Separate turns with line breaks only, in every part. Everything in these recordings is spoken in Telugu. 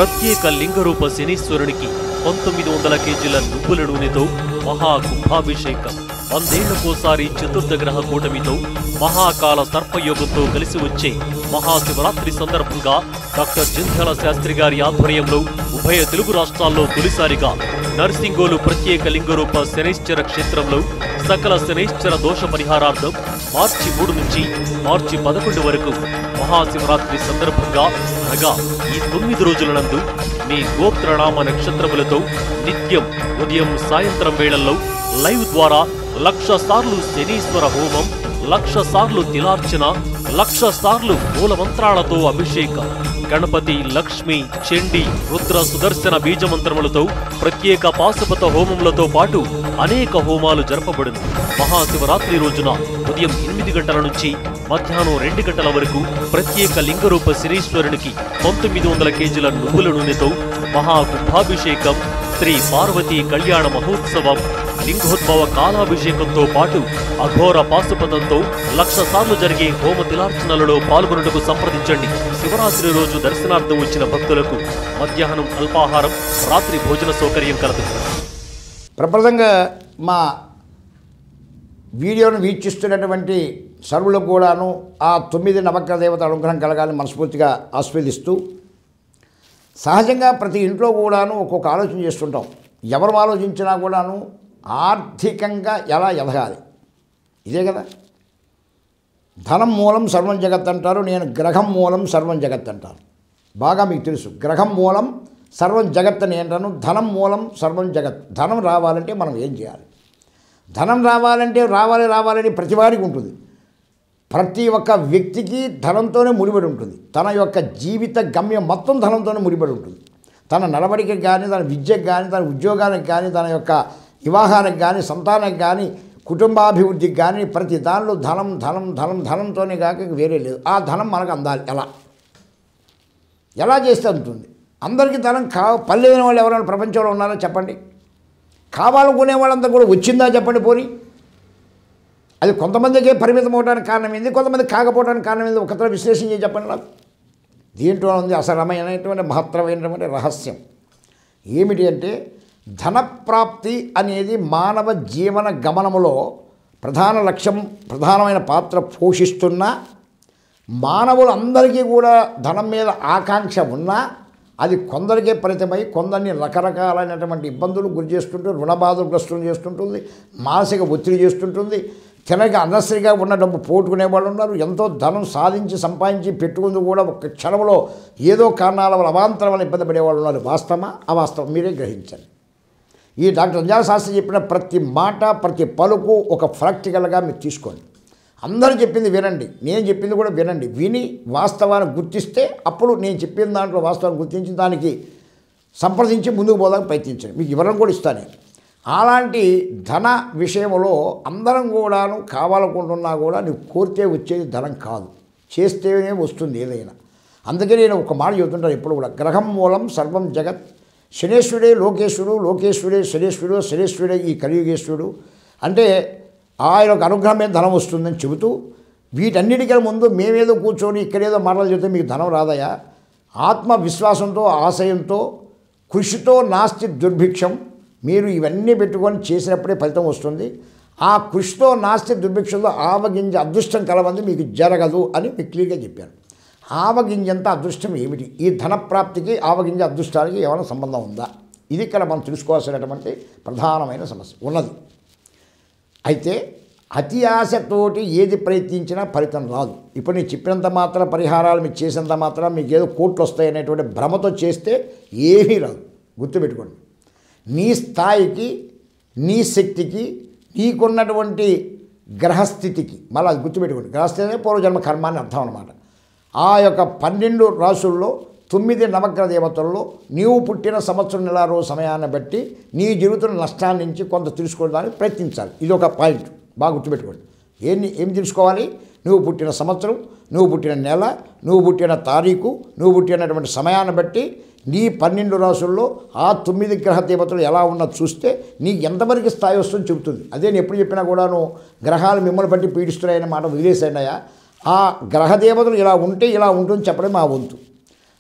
ప్రత్యేక లింగరూప శనీశ్వరునికి పంతొమ్మిది వందల కేజీల నువ్వుల నూనెతో మహా కుంభాభిషేకం వందేళ్లకోసారి చతుర్థ గ్రహ కూటమితో మహాకాల సర్పయోగంతో కలిసి వచ్చే మహాశివరాత్రి సందర్భంగా డాక్టర్ జింధ్యాల శాస్త్రి గారి ఆధ్వర్యంలో ఉభయ తెలుగు రాష్ట్రాల్లో తొలిసారిగా నర్సింగోలు ప్రత్యేక లింగరూప శనైశ్చర క్షేత్రంలో సకల శనైశ్చర దోష పరిహారార్థం మార్చి మూడు నుంచి మార్చి పదకొండు వరకు మహాశివరాత్రి సందర్భంగా అనగా ఈ తొమ్మిది రోజుల నందు మీ గోత్రనామ నక్షత్రములతో నిత్యం ఉదయం సాయంత్రం వేళల్లో లైవ్ ద్వారా లక్ష సార్లు శనీశ్వర హోమం లక్ష సార్లు తిలార్చన లక్ష సార్లు మూలమంత్రాలతో అభిషేకం గణపతి లక్ష్మి చండి రుద్ర సుదర్శన బీజమంత్రములతో ప్రత్యేక పాశుపత హోమములతో పాటు అనేక హోమాలు జరపబడును మహాశివరాత్రి రోజున ఉదయం ఎనిమిది గంటల నుంచి మధ్యాహ్నం రెండు గంటల వరకు ప్రత్యేక లింగరూప శనీశ్వరునికి పంతొమ్మిది వందల కేజీల నువ్వుల నూనెతో మహాకుంభాభిషేకం శ్రీ పార్వతీ కళ్యాణ మహోత్సవం లింగోద్భవ కాలాభిషేకంతో పాటు అఘోర పాశుపతంతో లక్ష సార్లు జరిగే హోమ తిలార్చనలలో పాల్గొనుటకు సంప్రదించండి శివరాత్రి రోజు దర్శనార్థం వచ్చిన భక్తులకు మధ్యాహ్నం అల్పాహారం రాత్రి భోజన సౌకర్యం కలదు
ప్రప్రదంగా మా వీడియోను వీక్షిస్తున్నటువంటి సర్వులకు కూడాను ఆ తొమ్మిది నవగ్రహ దేవత అనుగ్రహం కలగాలని మనస్ఫూర్తిగా ఆస్వాదిస్తూ సహజంగా ప్రతి ఇంట్లో కూడాను ఒక్కొక్క ఆలోచన చేస్తుంటాం ఎవరు ఆలోచించినా కూడాను ఆర్థికంగా ఎలా ఎదగాలి ఇదే కదా ధనం మూలం సర్వం జగత్ అంటారు నేను గ్రహం మూలం సర్వం జగత్ అంటాను బాగా మీకు తెలుసు గ్రహం మూలం సర్వం జగత్ అని అంటాను ధనం మూలం సర్వం జగత్ ధనం రావాలంటే మనం ఏం చేయాలి ధనం రావాలంటే రావాలి రావాలని ప్రతివాడికి ఉంటుంది ప్రతి ఒక్క వ్యక్తికి ధనంతోనే ముడిపడి ఉంటుంది తన యొక్క జీవిత గమ్యం మొత్తం ధనంతోనే ముడిపడి ఉంటుంది తన నడవడికి కానీ తన విద్యకు కానీ తన ఉద్యోగానికి కానీ తన యొక్క వివాహానికి కానీ సంతానానికి కానీ కుటుంబాభివృద్ధికి కానీ ప్రతి దానిలో ధనం ధనం ధనం ధనంతోనే కాక ఇంక వేరే లేదు ఆ ధనం మనకు అందాలి ఎలా ఎలా చేస్తే అందుతుంది అందరికీ ధనం కా పల్లెదిన వాళ్ళు ఎవరైనా ప్రపంచంలో ఉన్నారో చెప్పండి కావాలనుకునే వాళ్ళంతా కూడా వచ్చిందా చెప్పండి పోని అది కొంతమందికే పరిమితం అవడానికి కారణం ఏంది కొంతమంది కాకపోవడానికి కారణం ఏంది ఒకతర విశ్లేషణ చేసి చెప్పండి నాకు దీంట్లో ఉంది అసలమైనటువంటి మహత్తరమైనటువంటి రహస్యం ఏమిటి అంటే ధనప్రాప్తి అనేది మానవ జీవన గమనములో ప్రధాన లక్ష్యం ప్రధానమైన పాత్ర పోషిస్తున్న మానవులు అందరికీ కూడా ధనం మీద ఆకాంక్ష ఉన్నా అది కొందరికే పరిమితమై కొందరిని రకరకాలైనటువంటి ఇబ్బందులు గురి చేస్తుంటుంది రుణబాధలు గ్రస్తులు చేస్తుంటుంది మానసిక ఒత్తిడి చేస్తుంటుంది తినక అనవసరిగా ఉన్న డబ్బు పోగొట్టుకునే వాళ్ళు ఉన్నారు ఎంతో ధనం సాధించి సంపాదించి పెట్టుకుంది కూడా ఒక క్షణంలో ఏదో కారణాల వల్ల అవాంతరం వల్ల ఇబ్బంది పడేవాళ్ళు ఉన్నారు వాస్తవమా అవాస్తవం మీరే గ్రహించండి ఈ డాక్టర్ అంజాల శాస్త్రి చెప్పిన ప్రతి మాట ప్రతి పలుకు ఒక ప్రాక్టికల్గా మీరు తీసుకోండి అందరూ చెప్పింది వినండి నేను చెప్పింది కూడా వినండి విని వాస్తవాన్ని గుర్తిస్తే అప్పుడు నేను చెప్పిన దాంట్లో వాస్తవాన్ని గుర్తించి దానికి సంప్రదించి ముందుకు పోదానికి ప్రయత్నించండి మీకు వివరం కూడా ఇస్తాను నేను అలాంటి ధన విషయంలో అందరం కూడాను కావాలనుకుంటున్నా కూడా నువ్వు కోరితే వచ్చేది ధనం కాదు చేస్తేనే వస్తుంది ఏదైనా అందుకే నేను ఒక మాట చెబుతుంటాను ఎప్పుడు కూడా గ్రహం మూలం సర్వం జగత్ శనేశ్వరుడే లోకేశ్వరుడు లోకేశ్వరుడే శనేశ్వరుడు శనేశ్వరుడే ఈ కలియుగేశ్వరుడు అంటే ఆయన యొక్క అనుగ్రహం మీద ధనం వస్తుందని చెబుతూ వీటన్నిటికన్నా ముందు మేమేదో కూర్చొని ఇక్కడేదో మాటలు చెబితే మీకు ధనం రాదయా ఆత్మవిశ్వాసంతో ఆశయంతో కృషితో నాస్తి దుర్భిక్షం మీరు ఇవన్నీ పెట్టుకొని చేసినప్పుడే ఫలితం వస్తుంది ఆ కృషితో నాస్తి దుర్భిక్షంతో ఆవగింజ అదృష్టం కలవంది మీకు జరగదు అని మీకు క్లియర్గా చెప్పాను ఆవగింజంత అదృష్టం ఏమిటి ఈ ధనప్రాప్తికి ఆవగింజ అదృష్టానికి ఏమైనా సంబంధం ఉందా ఇది ఇక్కడ మనం తెలుసుకోవాల్సినటువంటి ప్రధానమైన సమస్య ఉన్నది అయితే అతి ఆశతోటి ఏది ప్రయత్నించినా ఫలితం రాదు ఇప్పుడు నేను చెప్పినంత మాత్రం పరిహారాలు మీరు చేసినంత మాత్రం మీకు ఏదో కోట్లు వస్తాయనేటువంటి భ్రమతో చేస్తే ఏమీ రాదు గుర్తుపెట్టుకోండి నీ స్థాయికి నీ శక్తికి నీకున్నటువంటి గ్రహస్థితికి మళ్ళీ అది గుర్తుపెట్టుకోండి గ్రహస్థితి అంటే పూర్వజన్మ కర్మ అని అర్థం అనమాట ఆ యొక్క పన్నెండు రాసుల్లో తొమ్మిది నవగ్రహ దేవతల్లో నీవు పుట్టిన సంవత్సరం నెల రోజు సమయాన్ని బట్టి నీ జీవితంలో నష్టాన్ని నుంచి కొంత తెలుసుకోవడానికి ప్రయత్నించాలి ఇది ఒక పాయింట్ బాగా గుర్తుపెట్టుకోండి ఏం ఏం తెలుసుకోవాలి నువ్వు పుట్టిన సంవత్సరం నువ్వు పుట్టిన నెల నువ్వు పుట్టిన తారీఖు నువ్వు పుట్టినటువంటి సమయాన్ని బట్టి నీ పన్నెండు రాసుల్లో ఆ తొమ్మిది గ్రహ దేవతలు ఎలా ఉన్నది చూస్తే నీకు ఎంతవరకు స్థాయి వస్తుందో చెబుతుంది అదే నేను ఎప్పుడు చెప్పినా కూడాను గ్రహాలు మిమ్మల్ని బట్టి పీడిస్తున్నాయనే మాట వదిలేసాడయా ఆ గ్రహ దేవతలు ఇలా ఉంటే ఇలా ఉంటుంది చెప్పడం మా వంతు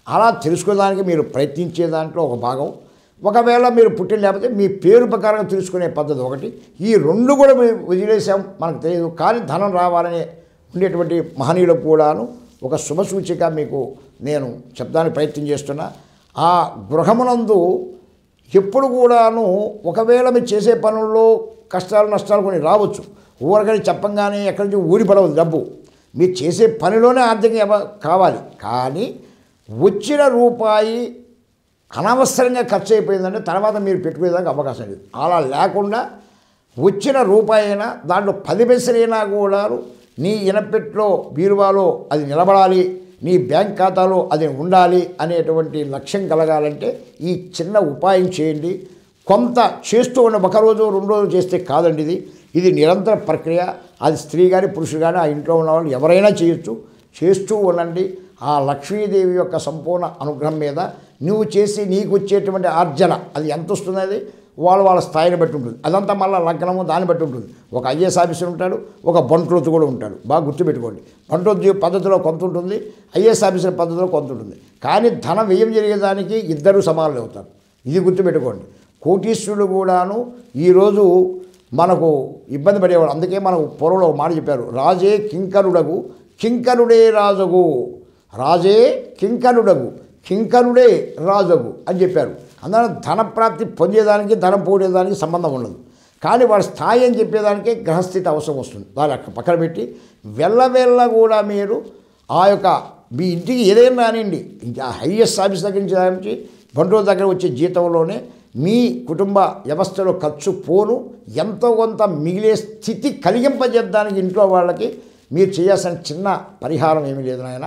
అలా తెలుసుకోవడానికి మీరు ప్రయత్నించే దాంట్లో ఒక భాగం ఒకవేళ మీరు పుట్టిన లేకపోతే మీ పేరు ప్రకారం తెలుసుకునే పద్ధతి ఒకటి ఈ రెండు కూడా మేము వదిలేసాం మనకు తెలియదు కానీ ధనం రావాలనే ఉండేటువంటి మహనీయులకు కూడాను ఒక శుభసూచిక మీకు నేను చెప్పడానికి ప్రయత్నం చేస్తున్నా ఆ గృహమునందు ఎప్పుడు కూడాను ఒకవేళ మీరు చేసే పనుల్లో కష్టాలు నష్టాలు కొన్ని రావచ్చు ఊరకని చెప్పంగానే ఎక్కడి నుంచి ఊడిపడవద్దు డబ్బు మీరు చేసే పనిలోనే ఆర్థికంగా ఎవ- కావాలి కానీ వచ్చిన రూపాయి అనవసరంగా ఖర్చు అయిపోయిందంటే తర్వాత మీరు పెట్టుకునేదానికి అవకాశం లేదు అలా లేకుండా వచ్చిన రూపాయి అయినా దాంట్లో పది పైసలైనా కూడా నీ ఇనపెట్లో బీరువాలో అది నిలబడాలి నీ బ్యాంక్ ఖాతాలో అది ఉండాలి అనేటువంటి లక్ష్యం కలగాలంటే ఈ చిన్న ఉపాయం చేయండి కొంత చేస్తూ ఉన్న ఒక రోజు రెండు రోజులు చేస్తే కాదండి ఇది ఇది నిరంతర ప్రక్రియ అది స్త్రీ కానీ పురుషుడు కానీ ఆ ఇంట్లో ఉన్న వాళ్ళు ఎవరైనా చేయొచ్చు చేస్తూ ఉండండి ఆ లక్ష్మీదేవి యొక్క సంపూర్ణ అనుగ్రహం మీద నువ్వు చేసి నీకు వచ్చేటువంటి ఆర్జన అది ఎంత వస్తుంది అది వాళ్ళ వాళ్ళ స్థాయిని బట్టి ఉంటుంది అదంతా మళ్ళీ లగ్నము దాన్ని బట్టి ఉంటుంది ఒక ఐఏఎస్ ఆఫీసర్ ఉంటాడు ఒక బంట్రోతు కూడా ఉంటాడు బాగా గుర్తుపెట్టుకోండి బంట్రోతు పద్ధతిలో కొంత ఉంటుంది ఐఏఎస్ ఆఫీసర్ పద్ధతిలో కొంత ఉంటుంది కానీ ధన వ్యయం జరిగేదానికి ఇద్దరు సమానులు అవుతారు ఇది గుర్తుపెట్టుకోండి కోటీశ్వరుడు కూడాను ఈరోజు మనకు ఇబ్బంది పడేవాడు అందుకే మనకు పూర్వంలో ఒక మాట చెప్పారు రాజే కింకరుడగు కింకరుడే రాజగు రాజే కింకరుడగు కింకరుడే రాజగు అని చెప్పారు అందువల్ల ధనప్రాప్తి పొందేదానికి ధనం పోడేదానికి సంబంధం ఉండదు కానీ వాడి స్థాయి అని చెప్పేదానికే గ్రహస్థితి అవసరం వస్తుంది దాని అక్కడ పక్కన పెట్టి వెళ్ళవెళ్ళ కూడా మీరు ఆ యొక్క మీ ఇంటికి ఏదైనా రానివ్వండి ఇంకా హైయెస్ట్ ఆఫీస్ దగ్గర నుంచి నుంచి బండ్రోజు దగ్గర వచ్చే జీతంలోనే మీ కుటుంబ వ్యవస్థలో ఖర్చు పోను ఎంతో కొంత మిగిలే స్థితి కలిగింపజేయడానికి ఇంట్లో వాళ్ళకి మీరు చేయాల్సిన చిన్న పరిహారం ఏమీ లేదు నాయన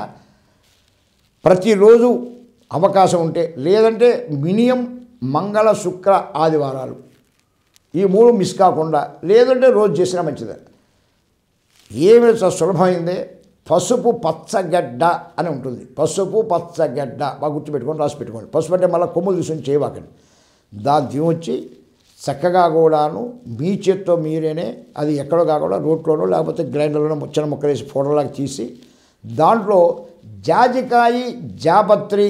ప్రతిరోజు అవకాశం ఉంటే లేదంటే మినిమం మంగళ శుక్ర ఆదివారాలు ఈ మూడు మిస్ కాకుండా లేదంటే రోజు చేసినా మంచిదే ఏమి స- సులభమైందే పసుపు పచ్చగడ్డ అని ఉంటుంది పసుపు పచ్చగడ్డ బాగా గుర్తుపెట్టుకొని రాసి పెట్టుకోండి పసుపు అంటే మళ్ళీ కొమ్ములు తీసుకొని చేయవాకండి దాన్ని దిగొచ్చి చక్కగా కూడాను మీ చేత్తో మీరేనే అది ఎక్కడో కాకుండా రోట్లోనో లేకపోతే గ్రైండర్లోనో ముచ్చన ముక్కలేసి ఫోటోలాగా తీసి దాంట్లో జాజికాయ జాపత్రి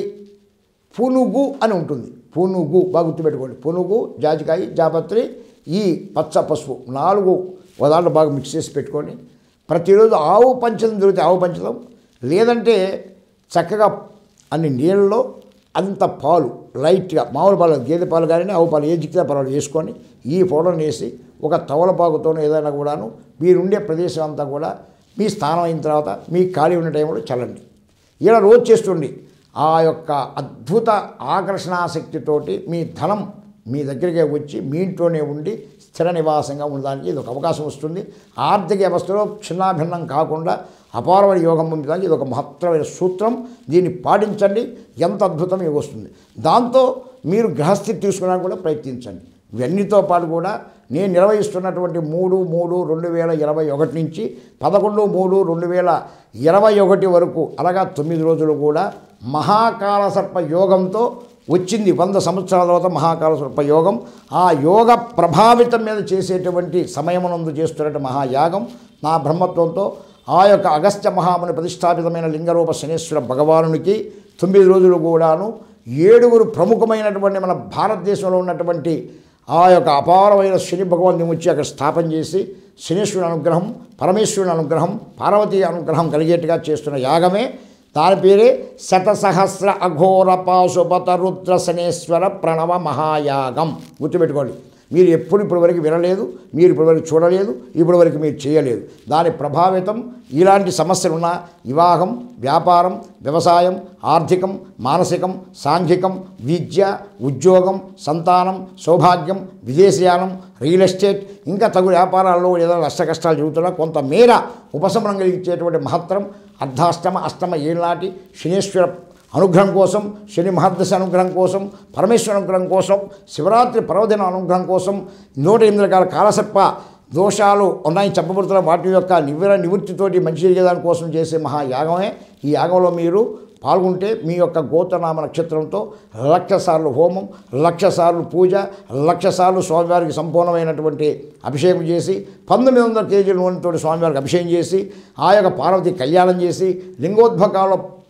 పునుగు అని ఉంటుంది పునుగు బాగా గుర్తుపెట్టుకోండి పునుగు జాజికాయ జాపత్రి ఈ పచ్చ పసుపు నాలుగు ఒక దాంట్లో బాగా మిక్స్ చేసి పెట్టుకొని ప్రతిరోజు ఆవు పంచదం దొరికితే ఆవు పంచదం లేదంటే చక్కగా అన్ని నీళ్ళలో అంత పాలు లైట్గా మామూలు పాలు గేదె పాలు కానీ ఆవు పాలు ఏ జిక్కితే పర్వాలేదు వేసుకొని ఈ పౌడర్ని వేసి ఒక తవలపాకుతోనో ఏదైనా కూడాను మీరుండే ప్రదేశం అంతా కూడా మీ స్నానం అయిన తర్వాత మీ ఖాళీ ఉన్న టైంలో చల్లండి ఇలా రోజు చేస్తుండి ఆ యొక్క అద్భుత ఆకర్షణాశక్తితోటి మీ ధనం మీ దగ్గరికే వచ్చి మీ ఇంట్లోనే ఉండి స్థిర నివాసంగా ఉండడానికి ఇది ఒక అవకాశం వస్తుంది ఆర్థిక వ్యవస్థలో చిన్నాభిన్నం కాకుండా అపారమైన యోగం పొందడానికి ఇది ఒక మహత్తరమైన సూత్రం దీన్ని పాటించండి ఎంత అద్భుతం ఇది వస్తుంది దాంతో మీరు గ్రహస్థితి తీసుకోవడానికి కూడా ప్రయత్నించండి ఇవన్నీతో పాటు కూడా నేను నిర్వహిస్తున్నటువంటి మూడు మూడు రెండు వేల ఇరవై ఒకటి నుంచి పదకొండు మూడు రెండు వేల ఇరవై ఒకటి వరకు అనగా తొమ్మిది రోజులు కూడా మహాకాల సర్ప యోగంతో వచ్చింది వంద సంవత్సరాల తర్వాత మహాకాల సర్ప యోగం ఆ యోగ ప్రభావితం మీద చేసేటువంటి సమయమునందు చేస్తున్నటువంటి మహాయాగం నా బ్రహ్మత్వంతో ఆ యొక్క అగస్త్య మహాముని ప్రతిష్టాపితమైన లింగరూప శనేశ్వర భగవానునికి తొమ్మిది రోజులు కూడాను ఏడుగురు ప్రముఖమైనటువంటి మన భారతదేశంలో ఉన్నటువంటి ఆ యొక్క అపారమైన శని భగవాన్ని వచ్చి అక్కడ స్థాపన చేసి శనీశ్వరుని అనుగ్రహం పరమేశ్వరుని అనుగ్రహం పార్వతీ అనుగ్రహం కలిగేట్టుగా చేస్తున్న యాగమే దాని పేరే శతసహస్ర అఘోర పాశుపత రుద్ర శనేశ్వర ప్రణవ మహాయాగం గుర్తుపెట్టుకోండి మీరు ఎప్పుడు ఇప్పటి వరకు వినలేదు మీరు ఇప్పటి వరకు చూడలేదు ఇప్పటి వరకు మీరు చేయలేదు దాని ప్రభావితం ఇలాంటి సమస్యలున్న వివాహం వ్యాపారం వ్యవసాయం ఆర్థికం మానసికం సాంఘికం విద్య ఉద్యోగం సంతానం సౌభాగ్యం విదేశయానం రియల్ ఎస్టేట్ ఇంకా తగు వ్యాపారాల్లో ఏదైనా నష్ట కష్టాలు జరుగుతున్నా కొంత మేర ఉపశమనం కలిగించేటువంటి మహత్తరం అర్ధాష్టమ అష్టమ ఏళ్ళనాటి శనేశ్వర అనుగ్రహం కోసం శని మహర్దశ అనుగ్రహం కోసం పరమేశ్వర అనుగ్రహం కోసం శివరాత్రి పర్వదిన అనుగ్రహం కోసం నూట ఎనిమిది రకాల కాలసర్ప దోషాలు ఉన్నాయి చెప్పబడుతున్న వాటి యొక్క నివర నివృత్తితోటి మంచి జరిగేదాని కోసం చేసే మహాయాగమే ఈ యాగంలో మీరు పాల్గొంటే మీ యొక్క గోత్రనామ నక్షత్రంతో లక్ష సార్లు హోమం లక్ష సార్లు పూజ లక్ష సార్లు స్వామివారికి సంపూర్ణమైనటువంటి అభిషేకం చేసి పంతొమ్మిది వందల కేజీల నూనెతో స్వామివారికి అభిషేకం చేసి ఆ యొక్క పార్వతి కళ్యాణం చేసి లింగోద్భకాల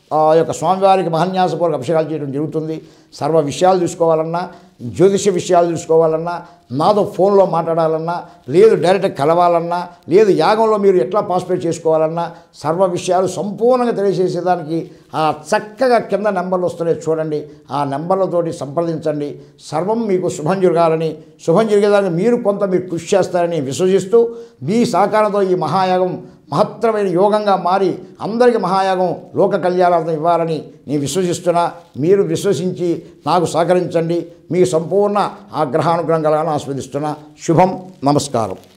ఆ యొక్క స్వామివారికి మహన్యాసపూర్వక అభిషేకాలు చేయడం జరుగుతుంది సర్వ విషయాలు చూసుకోవాలన్నా జ్యోతిష విషయాలు చూసుకోవాలన్నా నాతో ఫోన్లో మాట్లాడాలన్నా లేదు డైరెక్ట్ కలవాలన్నా లేదు యాగంలో మీరు ఎట్లా పార్టిసిపేట్ చేసుకోవాలన్నా సర్వ విషయాలు సంపూర్ణంగా తెలియజేసేదానికి ఆ చక్కగా కింద నెంబర్లు వస్తున్నాయి చూడండి ఆ నెంబర్లతోటి సంప్రదించండి సర్వం మీకు శుభం జరగాలని శుభం జరిగేదానికి మీరు కొంత మీరు కృషి చేస్తారని విశ్వసిస్తూ మీ సహకారంతో ఈ మహాయాగం మహత్తరమైన యోగంగా మారి అందరికీ మహాయాగం లోక కళ్యాణార్థం ఇవ్వాలని నేను విశ్వసిస్తున్నా మీరు విశ్వసించి నాకు సహకరించండి మీకు సంపూర్ణ ఆ గ్రహానుగ్రహం కలగాలని ఆస్వాదిస్తున్నా శుభం నమస్కారం